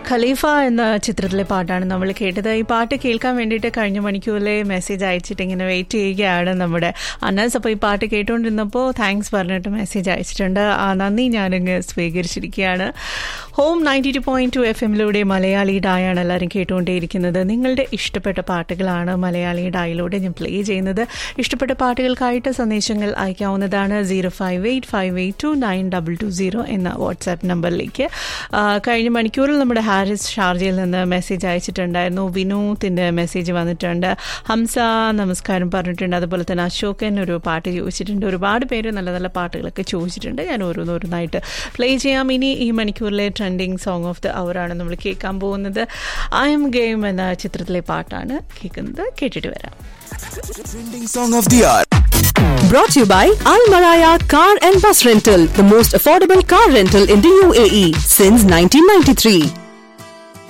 ഖലീഫ എന്ന ചിത്രത്തിലെ പാട്ടാണ് നമ്മൾ കേട്ടത് ഈ പാട്ട് കേൾക്കാൻ വേണ്ടിയിട്ട് കഴിഞ്ഞ മണിക്കൂറിലെ മെസ്സേജ് അയച്ചിട്ട് ഇങ്ങനെ വെയിറ്റ് ചെയ്യുകയാണ് നമ്മുടെ അന്നസ് അപ്പോൾ ഈ പാട്ട് കേട്ടുകൊണ്ടിരുന്നപ്പോൾ താങ്ക്സ് പറഞ്ഞിട്ട് മെസ്സേജ് അയച്ചിട്ടുണ്ട് ആ നന്ദി ഞാനങ്ങ് സ്വീകരിച്ചിരിക്കുകയാണ് home ninety two point two F എമ്മിലൂടെ മലയാളി ഡായാണ് എല്ലാവരും കേട്ടുകൊണ്ടേയിരിക്കുന്നത് നിങ്ങളുടെ ഇഷ്ടപ്പെട്ട പാട്ടുകളാണ് മലയാളി ഡായിലൂടെ ഞാൻ പ്ലേ ചെയ്യുന്നത് ഇഷ്ടപ്പെട്ട പാട്ടുകൾക്കായിട്ട് സന്ദേശങ്ങൾ അയക്കാവുന്നതാണ് zero five eight five eight two nine double two zero എന്ന വാട്സാപ്പ് നമ്പറിലേക്ക് ആ, കഴിഞ്ഞ മണിക്കൂറിൽ നമ്മുടെ ഹാരിസ് ഷാർജയിൽ നിന്ന് മെസ്സേജ് അയച്ചിട്ടുണ്ടായിരുന്നു വിനോദിൻ്റെ മെസ്സേജ് വന്നിട്ടുണ്ട് ഹംസ നമസ്കാരം പറഞ്ഞിട്ടുണ്ട് അതുപോലെ തന്നെ അശോകൻ ഒരു പാട്ട് ചോദിച്ചിട്ടുണ്ട് ഒരുപാട് പേര് നല്ല നല്ല പാട്ടുകളൊക്കെ ചോദിച്ചിട്ടുണ്ട് ഞാൻ ഓരോന്നോരോന്നായിട്ട് പ്ലേ ചെയ്യാം ഇനി ഈ മണിക്കൂറിലെ ട്രെൻഡിങ് സോങ് ഓഫ് ദ അവറാണ് നമ്മൾ കേൾക്കാൻ പോകുന്നത് ഐ എം ഗെയിം എന്ന ചിത്രത്തിലെ പാട്ടാണ് കേൾക്കുന്നത് കേട്ടിട്ട് വരാം Trending song of the hour. Brought to you by Al Maraya Car and Bus Rental, the most affordable car rental in the UAE since 1993.